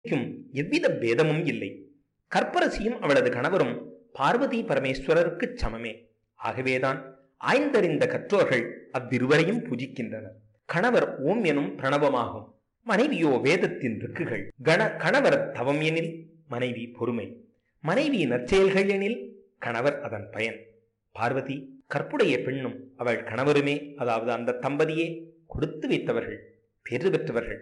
க்கும் எவ்வித பேதமும் இல்லை கற்பரசியும் அவளது கணவரும் பார்வதி பரமேஸ்வரருக்குச் சமமே ஆகவேதான் ஆய்ந்தறிந்த கற்றோர்கள் அவ்விருவரையும் பூஜிக்கின்றனர் கணவர் ஓம் எனும் பிரணவமாகும் மனைவியோ வேதத்தின் ருக்குகள் கண கணவர் தவம் எனில் மனைவி பொறுமை மனைவி நற்செயல்கள் எனில் கணவர் அதன் பயன் பார்வதி கற்புடைய பெண்ணும் அவள் கணவருமே அதாவது அந்த தம்பதியே கொடுத்து வைத்தவர்கள் பெரு பெற்றவர்கள்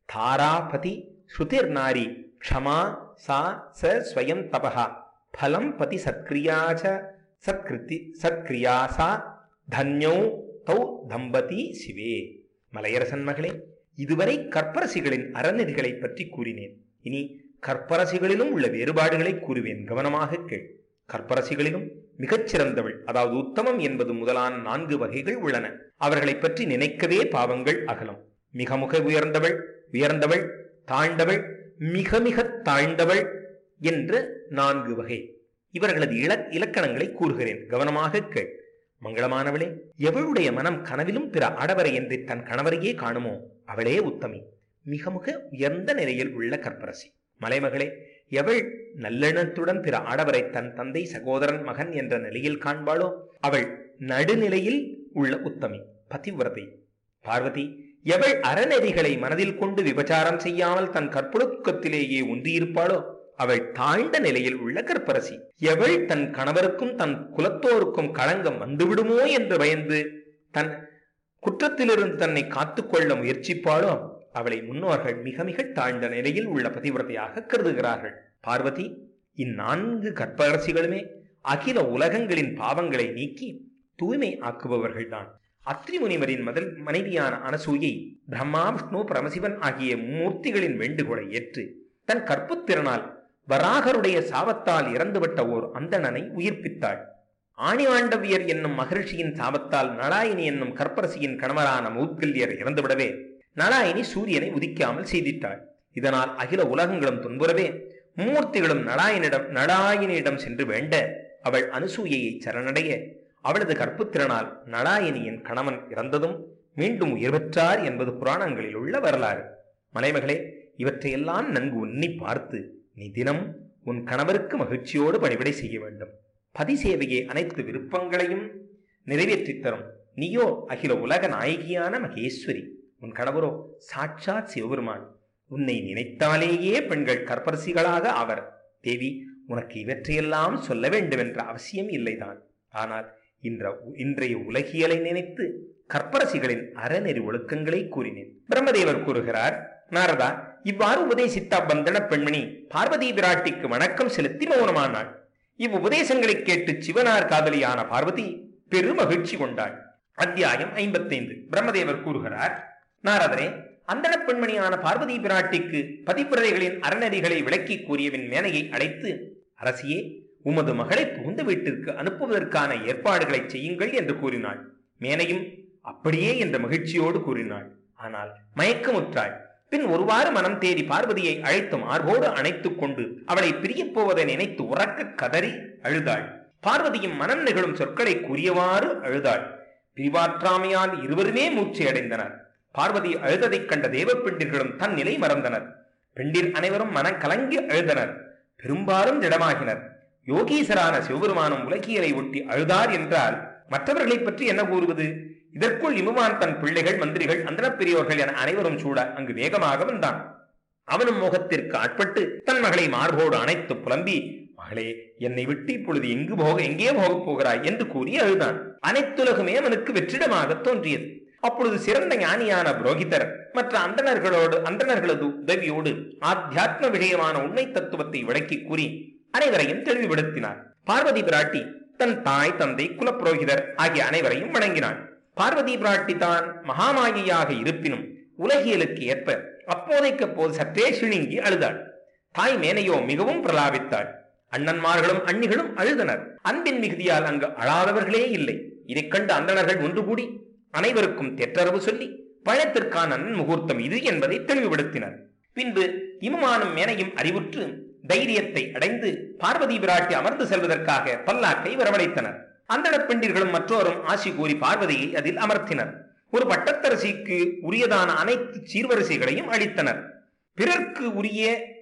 தாராபதி ஸ்ருதிர் நாரி க்ஷமா சா ச ஸ்வயம் தபஹா ஃபலம் பதி சத்கிரியாச்ச சத்கிருதி சத்கிரியாசா தன்யோ தௌ தம்பதி சிவே மலையரசன் மகளே இதுவரை கற்பரசிகளின் அறநெறிகளை பற்றி கூறினேன் இனி கற்பரசிகளிலும் உள்ள வேறுபாடுகளை கூறுவேன் கவனமாக கேள் கற்பரசிகளிலும் மிகச்சிறந்தவள் அதாவது உத்தமம் என்பது முதலான நான்கு வகைகள் உள்ளன அவர்களை பற்றி நினைக்கவே பாவங்கள் அகலம் மிக மிக உயர்ந்தவள் உயர்ந்தவள் தாழ்ந்தவள் மிக மிக தாழ்ந்தவள் என்று நான்கு வகை இவர்களது இல இலக்கணங்களை கூறுகிறேன் கவனமாக கேள் மங்களமானவளே எவளுடைய மனம் கனவிலும் பிற ஆடவரை என்று தன் கணவரையே காணுமோ அவளே உத்தமி மிக மிக உயர்ந்த நிலையில் உள்ள கற்பரசி மலைமகளே எவள் நல்லெண்ணத்துடன் பிற ஆடவரை தன் தந்தை சகோதரன் மகன் என்ற நிலையில் காண்பாளோ அவள் நடுநிலையில் உள்ள உத்தமி பதிவிரதை பார்வதி எவள் அறநெறிகளை மனதில் கொண்டு விபச்சாரம் செய்யாமல் தன் கற்பொழுக்கத்திலேயே ஒன்றியிருப்பாளோ அவள் தாழ்ந்த நிலையில் உள்ள கற்பரசி எவள் தன் கணவருக்கும் தன் குலத்தோருக்கும் களங்கம் வந்துவிடுமோ என்று பயந்து தன் குற்றத்திலிருந்து தன்னை காத்துக்கொள்ள முயற்சிப்பாளோ அவளை முன்னோர்கள் மிக மிக தாழ்ந்த நிலையில் உள்ள பதிவிரதையாக கருதுகிறார்கள் பார்வதி இந்நான்கு கற்பரசிகளுமே அகில உலகங்களின் பாவங்களை நீக்கி தூய்மை ஆக்குபவர்கள்தான் அத்ரி முனிவரின் முதல் மனைவியான அனசூயை பிரம்மா விஷ்ணு பரமசிவன் ஆகிய மூர்த்திகளின் வேண்டுகோளை ஏற்று தன் கற்புத்திறனால் வராகருடைய சாபத்தால் இறந்துவிட்ட ஓர் அந்தணனை உயிர்ப்பித்தாள் ஆணிவாண்டவியர் என்னும் மகர்ஷியின் சாபத்தால் நலாயினி என்னும் கற்பரசியின் கணவரான மௌத்கல்யர் இறந்துவிடவே நலாயினி சூரியனை உதிக்காமல் செய்திட்டாள் இதனால் அகில உலகங்களும் துன்புறவே மூர்த்திகளும் நலாயனிடம் நலாயினியிடம் சென்று வேண்ட அவள் அனுசூயையை சரணடைய அவளது கற்புத்திறனால் நலாயினியின் கணவன் இறந்ததும் மீண்டும் உயிர் பெற்றார் என்பது புராணங்களில் உள்ள வரலாறு மலைமகளே இவற்றையெல்லாம் நன்கு உன்னி பார்த்து நீ தினம் உன் கணவருக்கு மகிழ்ச்சியோடு பணிவிடை செய்ய வேண்டும் பதி சேவையே அனைத்து விருப்பங்களையும் நிறைவேற்றித் தரும் நீயோ அகில உலக நாயகியான மகேஸ்வரி உன் கணவரோ சாட்சாத் சிவபெருமான் உன்னை நினைத்தாலேயே பெண்கள் கற்பரசிகளாக ஆவர் தேவி உனக்கு இவற்றையெல்லாம் சொல்ல வேண்டும் என்ற அவசியம் இல்லைதான் ஆனால் இன்ற இன்றைய உலகியலை நினைத்து கற்பரசிகளின் அறநெறி ஒழுக்கங்களை கூறினேன் பிரம்மதேவர் கூறுகிறார் நாரதா இவ்வாறு உபதேசித்த பந்தன பெண்மணி பார்வதி பிராட்டிக்கு வணக்கம் செலுத்தி மௌனமானாள் இவ்வுபதேசங்களை கேட்டு சிவனார் காதலியான பார்வதி பெருமகிழ்ச்சி கொண்டாள் அத்தியாயம் ஐம்பத்தைந்து பிரம்மதேவர் கூறுகிறார் நாரதரே அந்தன பெண்மணியான பார்வதி பிராட்டிக்கு பதிப்பிரதைகளின் அறநெறிகளை விளக்கி கூறியவின் மேனையை அழைத்து அரசியே உமது மகளை புகுந்த வீட்டிற்கு அனுப்புவதற்கான ஏற்பாடுகளை செய்யுங்கள் என்று கூறினாள் மேனையும் அப்படியே என்ற மகிழ்ச்சியோடு கூறினாள் ஆனால் மயக்கமுற்றாள் பின் ஒருவாறு மனம் தேடி பார்வதியை அழைத்து மார்போடு அணைத்துக் கொண்டு அவளை பிரியப் போவதை நினைத்து உறக்க கதறி அழுதாள் பார்வதியும் மனம் நிகழும் சொற்களை கூறியவாறு அழுதாள் பிரிவாற்றாமையால் இருவருமே மூச்சு அடைந்தனர் பார்வதி அழுததைக் கண்ட தேவப்பெண்டிர்களும் தன் நிலை மறந்தனர் பெண்டிர் அனைவரும் மனம் கலங்கி அழுதனர் பெரும்பாலும் திடமாகினர் யோகீசரான சிவபெருமானும் உலகியலை ஒட்டி அழுதார் என்றால் மற்றவர்களைப் பற்றி என்ன கூறுவது இதற்குள் இமுமான் தன் பிள்ளைகள் மந்திரிகள் அந்தனப் பெரியோர்கள் என அனைவரும் சூட அங்கு வேகமாக வந்தான் அவனும் முகத்திற்கு ஆட்பட்டு தன் மகளை மார்போடு அணைத்து புலம்பி மகளே என்னை விட்டு இப்பொழுது எங்கு போக எங்கே போகப் போகிறாய் என்று கூறி அழுதான் அனைத்துலகுமே அவனுக்கு வெற்றிடமாக தோன்றியது அப்பொழுது சிறந்த ஞானியான புரோகிதர் மற்ற அந்தணர்களோடு அந்தணர்களது உதவியோடு ஆத்தியாத்ம விஷயமான உண்மை தத்துவத்தை விளக்கி கூறி அனைவரையும் தெளிவுபடுத்தினார் பார்வதி பிராட்டி தன் தாய் தந்தை குலப்புரோகிதர் ஆகிய அனைவரையும் வணங்கினாள் பார்வதி பிராட்டி தான் மகாமாயியாக இருப்பினும் உலகியலுக்கு ஏற்ப அப்போதைக்கு போது சற்றே சிணுங்கி அழுதாள் தாய் மேனையோ மிகவும் பிரலாபித்தாள் அண்ணன்மார்களும் அண்ணிகளும் அழுதனர் அன்பின் மிகுதியால் அங்கு அழாதவர்களே இல்லை இதைக் கண்டு அந்தணர்கள் ஒன்று கூடி அனைவருக்கும் தெற்றரவு சொல்லி பழத்திற்கான நன்முகூர்த்தம் இது என்பதை தெளிவுபடுத்தினர் பின்பு இமுமானும் மேனையும் அறிவுற்று தைரியத்தை அடைந்து பார்வதி பிராட்டி அமர்ந்து செல்வதற்காக பல்லாக்கை வரவழைத்தனர் அந்தணப் பெண்டிர்களும் மற்றோரும் ஆசி கூறி பார்வதியை அதில் அமர்த்தினர் ஒரு பட்டத்தரசிக்கு உரியதான அனைத்து சீர்வரிசைகளையும் அளித்தனர் பிறர்க்கு உரிய